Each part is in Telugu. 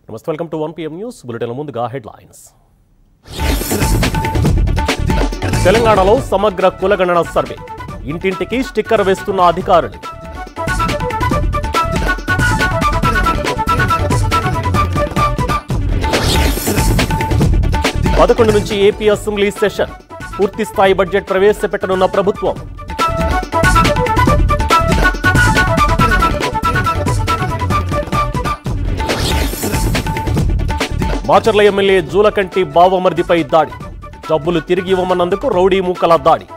నమస్తే welcome to one PM news bulletin ముందుగా హెడ్లైన్స్ తెలంగాణలో సమగ్ర కులగణన సర్వే ఇంటింటికి స్టిక్కర్ వేస్తున్న అధికారులు పదకొండు నుంచి ఏపీ అసెంబ్లీ సెషన్ పూర్తి స్థాయి బడ్జెట్ ప్రవేశపెట్టనున్న ప్రభుత్వం మాచర్ల ఎమ్మెల్యే జూలకంటి బావమర్దిపై దాడి డబ్బులు తిరిగి ఇవ్వమన్నందుకు రౌడీ మూకల దాడి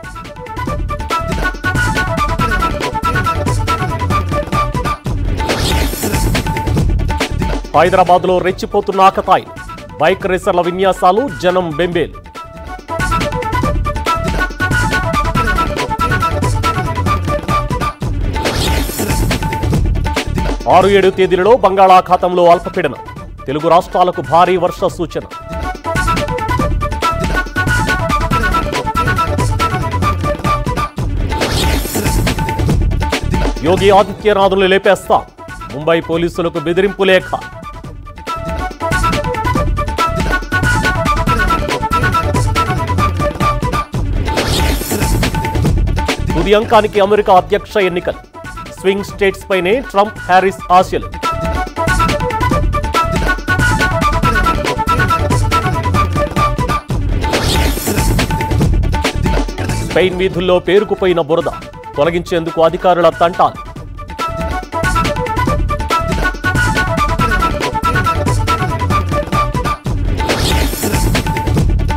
హైదరాబాద్లో రెచ్చిపోతున్న ఆకతాయి బైక్ రేసర్ల విన్యాసాలు జనం బెంబేలు ఆరు ఏడు తేదీలలో బంగాళాఖాతంలో అల్పపీడనం తెలుగు రాష్ట్రాలకు భారీ వర్ష సూచన యోగి ఆదిత్యనాథులు లేపేస్తాం ముంబై పోలీసులకు బెదిరింపు లేఖ తుది అంకానికి అమెరికా అధ్యక్ష ఎన్నికలు స్వింగ్ స్టేట్స్ పైనే ట్రంప్ హ్యారిస్ ఆశలు స్పెయిన్ వీధుల్లో పేరుకుపోయిన బురద తొలగించేందుకు అధికారుల తంటాలు